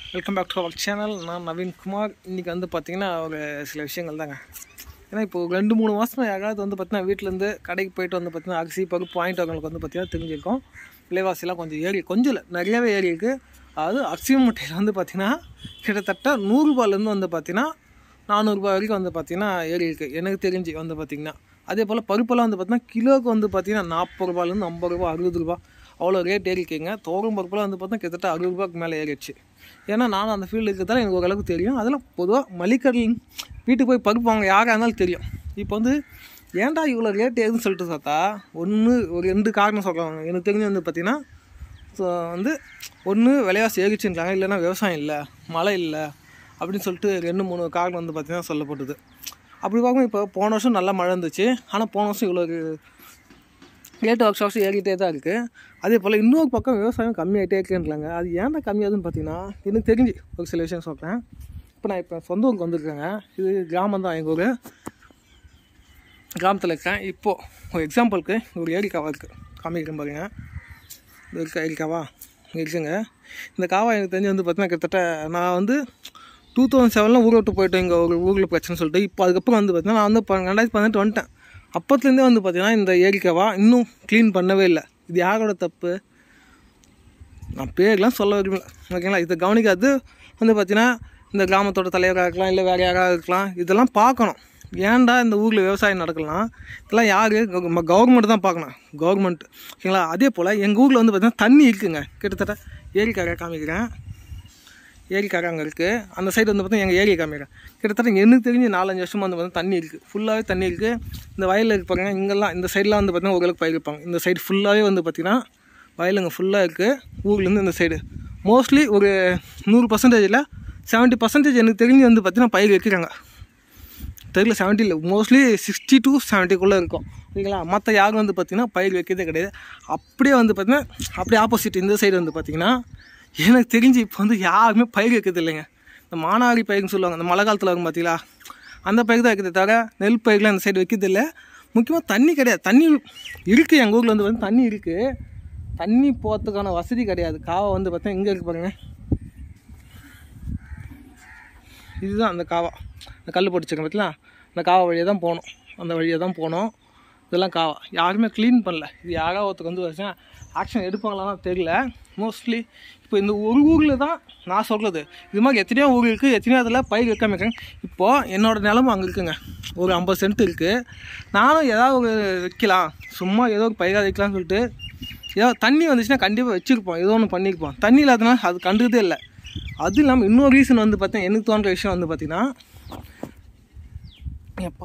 welcome back to our channel நான் நவீன் குமார் இன்றைக்கி வந்து பார்த்திங்கன்னா ஒரு சில விஷயங்கள் தாங்க ஏன்னா இப்போ ரெண்டு மூணு மாதமாக யாராவது வந்து பார்த்தீங்கன்னா வீட்டிலேருந்து கடைக்கு போயிட்டு வந்து பார்த்தீங்கன்னா அரிசி பருப்பு பாயிண்ட் அவங்களுக்கு வந்து பார்த்தீங்கன்னா தெரிஞ்சிருக்கும் விலைவாசிலாம் கொஞ்சம் ஏறி கொஞ்சம் இல்லை நிறையவே ஏறி இருக்குது அதாவது அரிசி மூட்டையில் வந்து பார்த்திங்கன்னா கிட்டத்தட்ட நூறுரூபாலேருந்து வந்து பார்த்திங்கன்னா நானூறுரூபா வரைக்கும் வந்து பார்த்திங்கன்னா ஏறி இருக்குது எனக்கு தெரிஞ்சு வந்து பார்த்திங்கன்னா அதே போல் பருப்பெல்லாம் வந்து பார்த்திங்கன்னா கிலோவுக்கு வந்து பார்த்திங்கன்னா நாற்பது ரூபாலேருந்து ஐம்பது ரூபா அறுபது ரூபா அவ்வளோ ரேட் ஏறிக்குங்க தோரம் பருப்புலாம் வந்து பார்த்தா கிட்டத்தட்ட அறுபது ரூபாய்க்கு மேலே ஏறிடுச்சு ஏன்னா நானும் அந்த ஃபீல்டு இருக்கிறதால எனக்கு ஓரளவுக்கு தெரியும் அதெல்லாம் பொதுவாக மளிகடையில் வீட்டுக்கு போய் பருப்பு வாங்க யாராக இருந்தாலும் தெரியும் இப்போ வந்து ஏன்டா இவ்வளோ ரேட் ஏதுன்னு சொல்லிட்டு பார்த்தா ஒன்று ஒரு ரெண்டு காரணம் சொல்கிறாங்க எனக்கு தெரிஞ்சு வந்து பார்த்திங்கன்னா ஸோ வந்து ஒன்று விலைவாசி ஏறிச்சுன்றாங்க இல்லைன்னா விவசாயம் இல்லை மழை இல்லை அப்படின்னு சொல்லிட்டு ரெண்டு மூணு காரணம் வந்து பார்த்திங்கன்னா சொல்லப்பட்டது அப்படி பார்க்கும் இப்போ போன வருஷம் நல்லா மழை இருந்துச்சு ஆனால் போன வருஷம் இவ்வளோ ரேட்டு ஒர்க் ஷாப்ஸ் ஏறிட்டே தான் இருக்குது அதே போல் இன்னொரு பக்கம் விவசாயம் கம்மியாகிட்டே இருக்குன்றாங்க அது ஏன்டா கம்மியாகுதுன்னு பார்த்தீங்கன்னா எனக்கு தெரிஞ்சு ஒரு சில விஷயம் சொல்கிறேன் இப்போ நான் இப்போ சொந்த ஊருக்கு வந்திருக்கேங்க இது கிராமம் தான் எங்கள் ஊர் கிராமத்தில் இருக்கேன் இப்போது ஒரு எக்ஸாம்பிளுக்கு ஒரு ஏரிக்காவா இருக்குது காமிக்கிறேன் பாருங்க இது இருக்கா ஏரிக்காவா இங்கே இருக்குங்க இந்த காவா எனக்கு தெரிஞ்சு வந்து பார்த்தீங்கன்னா கிட்டத்தட்ட நான் வந்து டூ தௌசண்ட் செவனில் ஊரை விட்டு போயிட்டேன் இங்கே ஒரு ஊரில் பிரச்சனை சொல்லிட்டு இப்போ அதுக்கப்புறம் வந்து பார்த்தீங்கன்னா நான் வந்து இப்போ ரெண்டாயிரத்தி பதினெட்டு வந்துட்டேன் அப்போத்துலேருந்தே வந்து பார்த்தீங்கன்னா இந்த ஏரிக்காவா இன்னும் க்ளீன் பண்ணவே இல்லை இது யாரோட தப்பு நான் பேர்லாம் சொல்ல விரும்பல ஓகேங்களா இதை கவனிக்காது வந்து பார்த்தீங்கன்னா இந்த கிராமத்தோட தலைவராக இருக்கலாம் இல்லை வேறு யாராக இருக்கலாம் இதெல்லாம் பார்க்கணும் ஏன்டா இந்த ஊரில் விவசாயம் நடக்கலாம் இதெல்லாம் யார் கவர்மெண்ட் தான் பார்க்கணும் கவர்மெண்ட் ஓகேங்களா அதே போல் எங்கள் ஊரில் வந்து பார்த்திங்கன்னா தண்ணி இருக்குங்க கிட்டத்தட்ட ஏரிக்காரை காமிக்கிறேன் ஏரிக்காரை அங்கே இருக்குது அந்த சைடு வந்து பார்த்தீங்கன்னா எங்கள் ஏரியை காமிக்கிறேன் கிட்டத்தட்ட எனக்கு தெரிஞ்சு நாலஞ்சு வருஷமாக வந்து பார்த்தீங்கன்னா தண்ணி இருக்குது ஃபுல்லாகவே தண்ணி இருக்குது இந்த வயலில் இருப்பாங்க இங்கெல்லாம் இந்த சைடெலாம் வந்து பார்த்தீங்கன்னா ஓரளவுக்கு பயிர் இருப்பாங்க இந்த சைடு ஃபுல்லாகவே வந்து பார்த்திங்கன்னா வயலுங்க ஃபுல்லாக இருக்குது ஊர்லேருந்து இந்த சைடு மோஸ்ட்லி ஒரு நூறு பர்சன்டேஜில் செவன்ட்டி பர்சன்டேஜ் எனக்கு தெரிஞ்சு வந்து பார்த்திங்கன்னா பயிர் வைக்கிறாங்க தெரியல செவன்ட்டி இல்லை மோஸ்ட்லி சிக்ஸ்டி டு செவன்ட்டிக்குள்ளே இருக்கும் ஓகேங்களா மற்ற யாரும் வந்து பார்த்திங்கன்னா பயிர் வைக்கிறதே கிடையாது அப்படியே வந்து பார்த்திங்கன்னா அப்படியே ஆப்போசிட் இந்த சைடு வந்து பார்த்திங்கன்னா எனக்கு தெரிஞ்சு இப்போ வந்து யாருமே பயிர் வைக்கிறது இல்லைங்க இந்த மானாவாரி பயிர்னு சொல்லுவாங்க இந்த மழை காலத்தில் வரும் பார்த்தீங்களா அந்த பயிர் தான் வைக்கிறத தவிர நெல் பயிர்லாம் இந்த சைடு வைக்கிறது இல்லை முக்கியமாக தண்ணி கிடையாது தண்ணி இருக்குது எங்கள் ஊரில் வந்து வந்து தண்ணி இருக்குது தண்ணி போகிறதுக்கான வசதி கிடையாது காவை வந்து பார்த்தா இங்கே இருக்கு பாருங்க இதுதான் அந்த காவா இந்த கல் போட்டுச்சுங்க பார்த்தீங்களா அந்த காவா வழியாக தான் போகணும் அந்த வழியாக தான் போகணும் இதெல்லாம் காவா யாருமே க்ளீன் பண்ணல இது யாராவது ஒருத்தருக்கு வந்து வச்சா ஆக்ஷன் எடுப்பாங்களான்னு தெரியல மோஸ்ட்லி இப்போ இந்த ஒரு ஊரில் தான் நான் சொல்கிறது இது மாதிரி எத்தனையோ ஊர் இருக்குது எத்தனையோ அதில் பயிர் வைக்காம இருக்காங்க இப்போது என்னோடய நிலமும் அங்கே இருக்குங்க ஒரு ஐம்பது சென்ட் இருக்குது நானும் ஏதாவது ஒரு வைக்கலாம் சும்மா ஏதோ ஒரு பயிராக வைக்கலாம்னு சொல்லிட்டு ஏதோ தண்ணி வந்துச்சுன்னா கண்டிப்பாக வச்சுருப்போம் ஏதோ ஒன்று பண்ணியிருப்போம் தண்ணி இல்லாதனால அது கண்டுறதே இல்லை அது இல்லாமல் இன்னொரு ரீசன் வந்து பார்த்தீங்கன்னா எனக்கு தோன்ற விஷயம் வந்து பார்த்திங்கன்னா எப்பா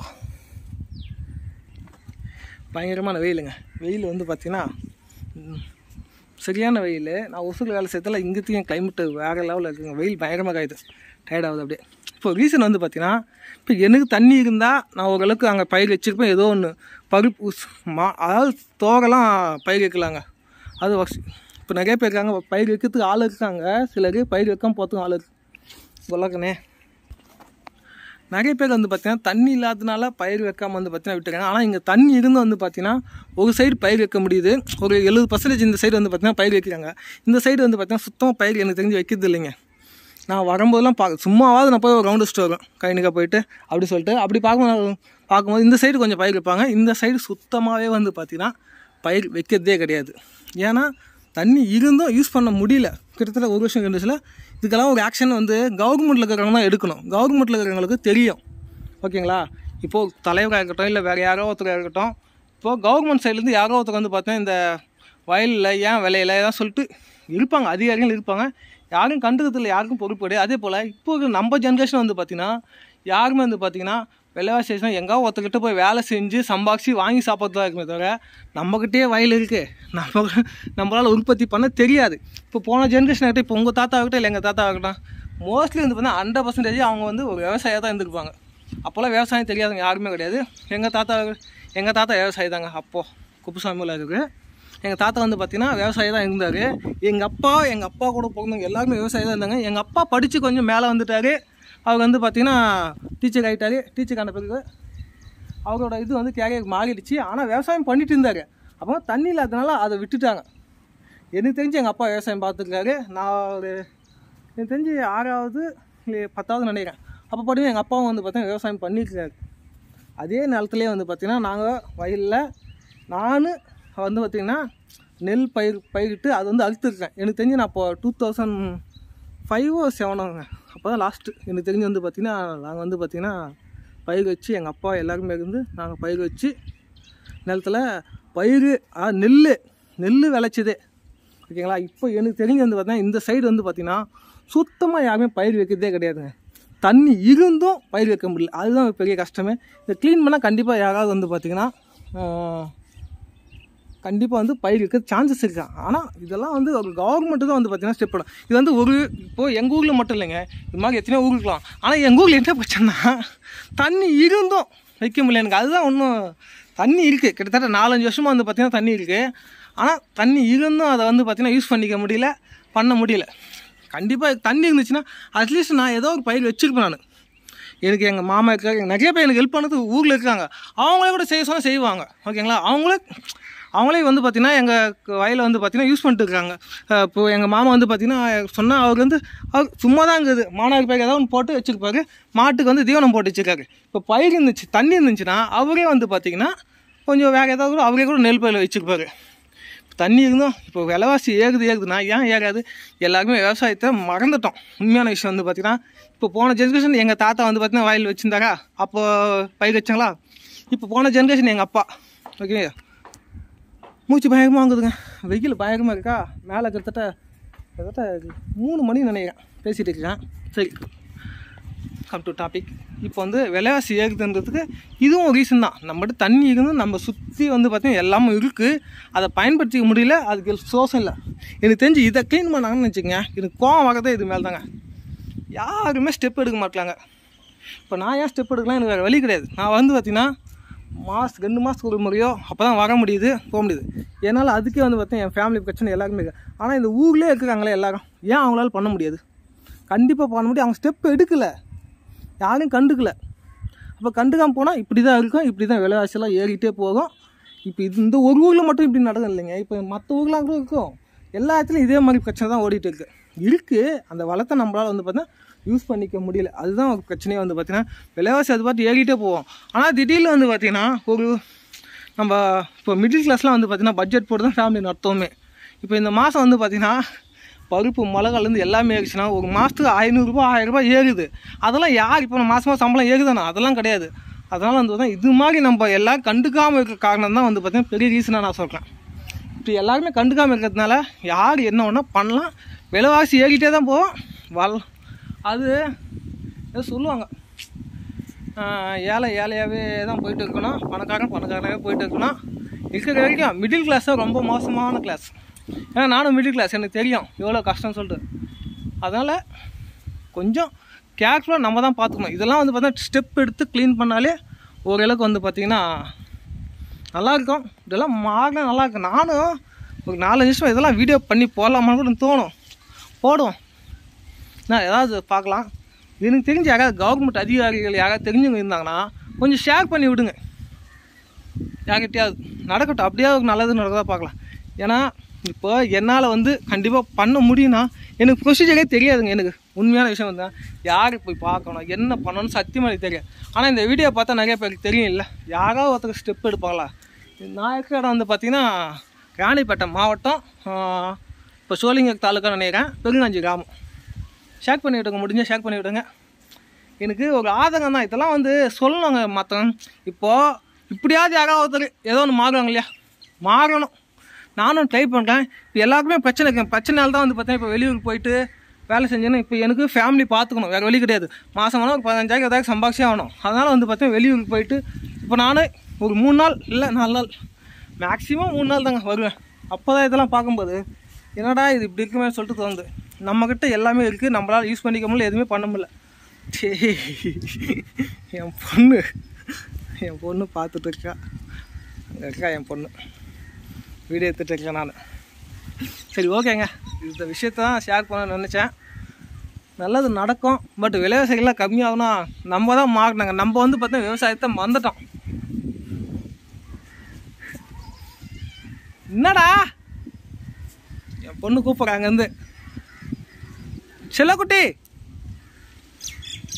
பயங்கரமான வெயிலுங்க வெயில் வந்து பார்த்திங்கன்னா ம், சரியான வெயில் நான் ஒசூரில் வேலை செய்யறதால இங்கத்தையும் கிளைமேட்டு வேறு லெவலில் இருக்குங்க வெயில் பயங்கரமாக காயுது டயர்ட் ஆகுது அப்படியே இப்போ ரீசன் வந்து பார்த்தீங்கன்னா இப்போ எனக்கு தண்ணி இருந்தால் நான் ஓரளவுக்கு அங்கே பயிர் வச்சுருப்பேன் ஏதோ ஒன்று பருப்பு ஸ்- மா அதாவது தோகலாம் பயிர் வைக்கலாங்க அது வச இப்போ நிறைய பேர் இருக்காங்க பயிர் வைக்கிறதுக்கு ஆள் இருக்காங்க சிலர் பயிர் வைக்காம போகிறதுக்கு ஆள் இருக்கு சொல்லக்கண்ணே நிறைய பேர் வந்து பார்த்தீங்கன்னா தண்ணி இல்லாதனால பயிர் வைக்காம வந்து பார்த்தீங்கன்னா விட்டுருக்காங்க ஆனால் இங்கே தண்ணி இருந்து வந்து பார்த்தீங்கன்னா ஒரு சைடு பயிர் வைக்க முடியுது ஒரு எழுபது பர்சன்டேஜ் இந்த சைடு வந்து பார்த்தீங்கன்னா பயிர் வைக்கிறாங்க இந்த சைடு வந்து பார்த்தீங்கன்னா சுத்தமாக பயிர் எனக்கு தெரிஞ்சு வைக்கிறது இல்லைங்க நான் வரும்போதெல்லாம் பார்க்க சும்மாவாவது நான் போய் ஒரு ரவுண்டு சுட்டு வருவேன் கைனுக்கா போயிட்டு அப்படி சொல்லிட்டு அப்படி பார்க்கும் பார்க்கும்போது இந்த சைடு கொஞ்சம் பயிர் வைப்பாங்க இந்த சைடு சுத்தமாகவே வந்து பார்த்தீங்கன்னா பயிர் வைக்கிறதே கிடையாது ஏன்னா தண்ணி இருந்தும் யூஸ் பண்ண முடியல கிட்டத்தட்ட ஒரு வருஷம் ரெண்டு வருஷத்தில் இதுக்கெல்லாம் ஒரு ஆக்ஷன் வந்து கவர்மெண்ட்டில் இருக்கிறவங்க தான் எடுக்கணும் கவர்மெண்ட்டில் இருக்கிறவங்களுக்கு தெரியும் ஓகேங்களா இப்போது தலைவராக இருக்கட்டும் இல்லை வேறு யாரோ ஒருத்தராக இருக்கட்டும் இப்போது கவர்மெண்ட் சைட்லேருந்து யாரோ ஒருத்தர் வந்து பார்த்தீங்கன்னா இந்த வயலில் ஏன் விளையில ஏதாவது சொல்லிட்டு இருப்பாங்க அதிகாரிகள் இருப்பாங்க யாரும் கண்டுக்கிறதுல யாருக்கும் பொறுப்பு கிடையாது அதே போல் இப்போ இருக்கிற நம்ம ஜென்ரேஷன் வந்து பார்த்திங்கன்னா யாருமே வந்து பார்த்திங்கன்னா விலைவாசி ஏறிச்சுன்னா எங்கேயோ ஒருத்தர்கிட்ட போய் வேலை செஞ்சு சம்பாதிச்சு வாங்கி சாப்பிட்றது தான் இருக்குமே தவிர நம்மக்கிட்டே வயல் இருக்குது நம்ம நம்மளால் உற்பத்தி பண்ண தெரியாது இப்போ போன ஜென்ரேஷன் ஆகட்டும் இப்போ உங்கள் தாத்தா ஆகட்டும் இல்லை எங்கள் தாத்தா ஆகட்டும் மோஸ்ட்லி வந்து பார்த்தீங்கன்னா ஹண்ட்ரட் பர்சன்டேஜ் அவங்க வந்து ஒரு விவசாயியாக தான் இருந்திருப்பாங்க அப்போல்லாம் விவசாயம் தெரியாதவங்க யாருமே கிடையாது எங்கள் தாத்தா எங்கள் தாத்தா விவசாயி தாங்க அப்போது குப்புசாமியில் இருக்குது எங்கள் தாத்தா வந்து பார்த்தீங்கன்னா விவசாயி தான் இருந்தார் எங்கள் அப்பா எங்கள் அப்பா கூட பிறந்தவங்க எல்லாருமே விவசாயி தான் இருந்தாங்க எங்கள் அப்பா படித்து கொஞ்சம் மேலே வந்துட்டார் அவர் வந்து பார்த்தீங்கன்னா டீச்சர் ஆகிட்டார் டீச்சர் ஆன பிறகு அவரோட இது வந்து கேரியர் மாறிடுச்சு ஆனால் விவசாயம் பண்ணிட்டு இருந்தார் அப்போ தண்ணி இல்லாதனால அதை விட்டுட்டாங்க எனக்கு தெரிஞ்சு எங்கள் அப்பா விவசாயம் பார்த்துருக்காரு நான் ஒரு எனக்கு தெரிஞ்சு ஆறாவது இல்லை பத்தாவது நினைக்கிறேன் அப்போ பார்த்தீங்கன்னா எங்கள் அப்பாவும் வந்து பார்த்தீங்கன்னா விவசாயம் பண்ணியிருக்காரு அதே நிலத்துலேயே வந்து பார்த்திங்கன்னா நாங்கள் வயலில் நான் வந்து பார்த்திங்கன்னா நெல் பயிர் பயிரிட்டு அது வந்து அறுத்துருக்கேன் எனக்கு தெரிஞ்சு நான் இப்போ டூ தௌசண்ட் ஃபைவோ செவனோங்க அப்போ தான் லாஸ்ட்டு எனக்கு தெரிஞ்சு வந்து பார்த்திங்கன்னா நாங்கள் வந்து பார்த்திங்கன்னா பயிர் வச்சு எங்கள் அப்பா எல்லாருமே இருந்து நாங்கள் பயிர் வச்சு நிலத்துல பயிர் ஆ நெல் நெல் விளைச்சதே ஓகேங்களா இப்போ எனக்கு தெரிஞ்சு வந்து பார்த்தீங்கன்னா இந்த சைடு வந்து பார்த்திங்கன்னா சுத்தமாக யாருமே பயிர் வைக்கிறதே கிடையாதுங்க தண்ணி இருந்தும் பயிர் வைக்க முடியல அதுதான் ஒரு பெரிய கஷ்டமே இதை க்ளீன் பண்ணால் கண்டிப்பாக யாராவது வந்து பார்த்திங்கன்னா கண்டிப்பாக வந்து பயிர் வைக்க சான்சஸ் இருக்கு ஆனால் இதெல்லாம் வந்து ஒரு கவர்மெண்ட்டு தான் வந்து பார்த்தீங்கன்னா ஸ்டெப் பண்ணும் இது வந்து ஒரு இப்போது எங்கள் ஊரில் மட்டும் இல்லைங்க இது மாதிரி எத்தனையோ ஊருக்கு இருக்கலாம் ஆனால் எங்கள் ஊரில் என்ன பிரச்சனைனா தண்ணி இருந்தும் வைக்க முடியல எனக்கு அதுதான் ஒன்றும் தண்ணி இருக்குது கிட்டத்தட்ட நாலஞ்சு வருஷமாக வந்து பார்த்திங்கன்னா தண்ணி இருக்குது ஆனால் தண்ணி இருந்தும் அதை வந்து பார்த்திங்கன்னா யூஸ் பண்ணிக்க முடியல பண்ண முடியல கண்டிப்பாக தண்ணி இருந்துச்சுன்னா அட்லீஸ்ட் நான் ஏதோ ஒரு பயிர் வச்சுருப்பேன் நான் எனக்கு எங்கள் மாமா இருக்காங்க நிறைய பேர் எனக்கு ஹெல்ப் பண்ணது ஊரில் இருக்காங்க அவங்களே கூட செய்ய சொன்னால் செய்வாங்க ஓகேங்களா அவங்களே அவங்களே வந்து பார்த்திங்கன்னா எங்கள் வயலில் வந்து பார்த்திங்கன்னா யூஸ் பண்ணிட்டு இருக்காங்க அஹ் இப்போ எங்கள் மாமா வந்து பார்த்திங்கன்னா சொன்னால் அவர் வந்து அவர் சும்மா தான் இருக்குது மாணவர் பயிர் ஏதாவது ஒன்று போட்டு வச்சுருப்பாரு மாட்டுக்கு வந்து தீவனம் போட்டு வச்சுருக்காரு இப்போ பயிர் இருந்துச்சு தண்ணி இருந்துச்சுன்னா அவரே வந்து பார்த்திங்கன்னா கொஞ்சம் வேறு ஏதாவது கூட அவரே கூட நெல் பயிர் வச்சுருப்பாரு தண்ணி இருந்தும் இப்போ விலைவாசி ஏகுது ஏகுதுன்னா ஏன் ஏறாது எல்லாருமே விவசாயத்தை மறந்துட்டோம் உண்மையான விஷயம் வந்து பார்த்தீங்கன்னா இப்போ போன ஜென்ரேஷன் எங்கள் தாத்தா வந்து பார்த்தீங்கன்னா வயல் வச்சுருந்தாரா அப்போ பயிர் வச்சாங்களா இப்போ போன ஜென்ரேஷன் எங்கள் அப்பா ஓகே மூச்சு பயங்கரமாக வாங்குதுங்க வெயில் பயங்கரமாக இருக்கா மேலே கிட்டத்தட்ட கிட்டத்தட்ட மூணு மணி நினைக்கிறேன் பேசிகிட்டு இருக்கேன் சரி கம் டு டாபிக் இப்போ வந்து விலைவாசி ஏறுதுன்றதுக்கு இதுவும் ஒரு ரீசன் தான் நம்மகிட்ட தண்ணி இருந்து நம்ம சுற்றி வந்து பார்த்தீங்கன்னா எல்லாமே இருக்குது அதை பயன்படுத்திக்க முடியல அதுக்கு சோசம் இல்லை எனக்கு தெரிஞ்சு இதை க்ளீன் பண்ணாங்கன்னு வச்சுக்கோங்க எனக்கு கோவம் வரதே இது மேலே தாங்க யாருமே ஸ்டெப் எடுக்க மாட்டாங்க இப்போ நான் ஏன் ஸ்டெப் எடுக்கலாம் எனக்கு வேறு வழி கிடையாது நான் வந்து பார்த்தீங்கன்னா மாதம் ரெண்டு மாதத்துக்கு ஒரு முறையோ அப்போ தான் வர முடியுது போக முடியுது என்னால் அதுக்கே வந்து பார்த்தீங்கன்னா என் ஃபேமிலி பிரச்சனை எல்லாருமே இருக்குது ஆனால் இந்த ஊர்லேயே இருக்கிறாங்களே எல்லாரும் ஏன் அவங்களால பண்ண முடியாது கண்டிப்பாக பண்ண முடியும் அவங்க ஸ்டெப் எடுக்கலை யாரும் கண்டுக்கல அப்போ கண்டுக்காம போனால் இப்படி தான் இருக்கும் இப்படி தான் விலைவாசியெல்லாம் ஏறிட்டே போகும் இப்போ இது இந்த ஒரு ஊரில் மட்டும் இப்படி நடக்கும் இல்லைங்க இப்போ மற்ற ஊர்லாம் கூட இருக்கும் எல்லா இடத்துலையும் இதே மாதிரி பிரச்சனை தான் ஓடிட்டு இருக்கு இருக்குது அந்த வளத்தை நம்மளால் வந்து பார்த்தீங்கன்னா யூஸ் பண்ணிக்க முடியல அதுதான் ஒரு பிரச்சனையே வந்து பார்த்தீங்கன்னா விலைவாசி அது பார்த்து ஏறிட்டே போவோம் ஆனால் திடீர்னு வந்து பார்த்தீங்கன்னா ஒரு நம்ம இப்போ மிடில் கிளாஸ்லாம் வந்து பார்த்தீங்கன்னா பட்ஜெட் போட்டு தான் ஃபேமிலி நடத்துவோமே இப்போ இந்த மாதம் வந்து பார்த்தீங்கன்னா பருப்பு மிளகாலேருந்து எல்லாமே ஏறிச்சுன்னா ஒரு மாதத்துக்கு ஐநூறுரூபா ஆயிரரூபா ஏறுது அதெல்லாம் யார் இப்போ நம்ம மாதமாக சம்பளம் ஏறுதானா அதெல்லாம் கிடையாது அதனால் வந்து பார்த்தா இது மாதிரி நம்ம எல்லாம் கண்டுக்காமல் இருக்க காரணம் தான் வந்து பார்த்தீங்கன்னா பெரிய ரீசனாக நான் சொல்கிறேன் இப்போ எல்லாருமே கண்டுக்காமல் இருக்கிறதுனால யார் என்ன ஒன்றா பண்ணலாம் விலைவாசி ஏறிட்டே தான் போவோம் வல் அது ஏதோ சொல்லுவாங்க ஆஹ் ஏழை ஏழையாகவே தான் போயிட்டு இருக்கணும் பணக்காரன் பணக்காரனாகவே போயிட்டு இருக்கணும் இருக்கிற வரைக்கும் மிடில் கிளாஸ் தான் ரொம்ப மோசமான கிளாஸ் ஏன்னா நானும் மிடில் கிளாஸ் எனக்கு தெரியும் எவ்வளோ கஷ்டம்னு சொல்லிட்டு அதனால் கொஞ்சம் கேர்ஃபுல்லாக நம்ம தான் பார்த்துக்கணும் இதெல்லாம் வந்து பார்த்தா ஸ்டெப் எடுத்து க்ளீன் பண்ணாலே ஓரளவுக்கு வந்து பார்த்திங்கன்னா நல்லாயிருக்கும் இதெல்லாம் மாறினா நல்லா இருக்கும் நானும் ஒரு நாலஞ்சு வருஷம் இதெல்லாம் வீடியோ பண்ணி போடலாமான்னு கூட தோணும் போடுவோம் நான் ஏதாவது பார்க்கலாம் எனக்கு தெரிஞ்ச யாராவது கவர்மெண்ட் அதிகாரிகள் யாராவது தெரிஞ்சவங்க இருந்தாங்கன்னா கொஞ்சம் ஷேர் பண்ணி விடுங்க யார்கிட்டயாவது நடக்கட்டும் அப்படியாவது நல்லது நடக்கதா பார்க்கலாம் ஏன்னா இப்போ என்னால் வந்து கண்டிப்பாக பண்ண முடியும்னா எனக்கு ப்ரொசீஜரே தெரியாதுங்க எனக்கு உண்மையான விஷயம் வந்து யாருக்கு போய் பார்க்கணும் என்ன பண்ணணும்னு சத்தியமாக எனக்கு தெரியாது ஆனால் இந்த வீடியோ பார்த்தா நிறைய பேருக்கு தெரியும் இல்லை யாராவது ஒருத்தர் ஸ்டெப் எடுப்பாங்களா நான் இருக்கிற இடம் வந்து பார்த்தீங்கன்னா ராணிப்பேட்டை மாவட்டம் ஆஹ், இப்போ சோழிங்கர் தாலுக்கா நினைக்கிறேன் பெருங்காஞ்சி கிராமம் ஷேர் பண்ணி விடுங்க முடிஞ்சால் ஷேர் பண்ணி விடுங்க எனக்கு ஒரு ஆதங்கம் தான் இதெல்லாம் வந்து சொல்லணுங்க மற்றவங்க இப்போது இப்படியாவது யாராவது ஒருத்தர் ஏதோ ஒன்று மாறுவாங்க இல்லையா மாறணும் நானும் ட்ரை பண்ணுறேன் இப்போ எல்லாருக்குமே பிரச்சனை இருக்கு பிரச்சனையால தான் வந்து பார்த்தீங்கன்னா இப்போ வெளியூருக்கு போயிட்டு வேலை செஞ்சேன்னா இப்போ எனக்கு ஃபேமிலி பார்த்துக்கணும் வேறு வழி கிடையாது மாதம் ஆனால் ஒரு பதினஞ்சாயிரம் ஏதாவது சம்பாதிச்சே ஆகணும் அதனால் வந்து பார்த்தீங்கன்னா வெளியூருக்கு போயிட்டு இப்போ நானே ஒரு மூணு நாள் இல்லை நாலு நாள் மேக்ஸிமம் மூணு நாள் தாங்க வருவேன் அப்போ தான் இதெல்லாம் பார்க்கும்போது என்னடா இது இப்படி இருக்குமே சொல்லிட்டு தோணுது நம்மக்கிட்ட எல்லாமே இருக்குது நம்மளால் யூஸ் பண்ணிக்க முடியல எதுவுமே பண்ண முடியல சரி என் பொண்ணு என் பொண்ணு பார்த்துட்டு இருக்கா அங்கே இருக்கா என் பொண்ணு வீடியோ எடுத்துட்டு இருக்கேன் நான் சரி ஓகேங்க இந்த விஷயத்த தான் ஷேர் பண்ண நினச்சேன் நல்லது நடக்கும் பட் விலைவாசிகள்லாம் கம்மியாகும்னா நம்ம தான் மாறினாங்க நம்ம வந்து பார்த்தா விவசாயத்தை மறந்துட்டோம் என்னடா என் பொண்ணு கூப்பிட்றாங்க வந்து செல்லக்குட்டி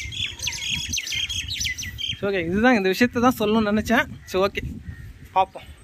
ஓகே இதுதான் இந்த விஷயத்தை தான் சொல்லணும்னு நினச்சேன் சரி ஓகே பார்ப்போம்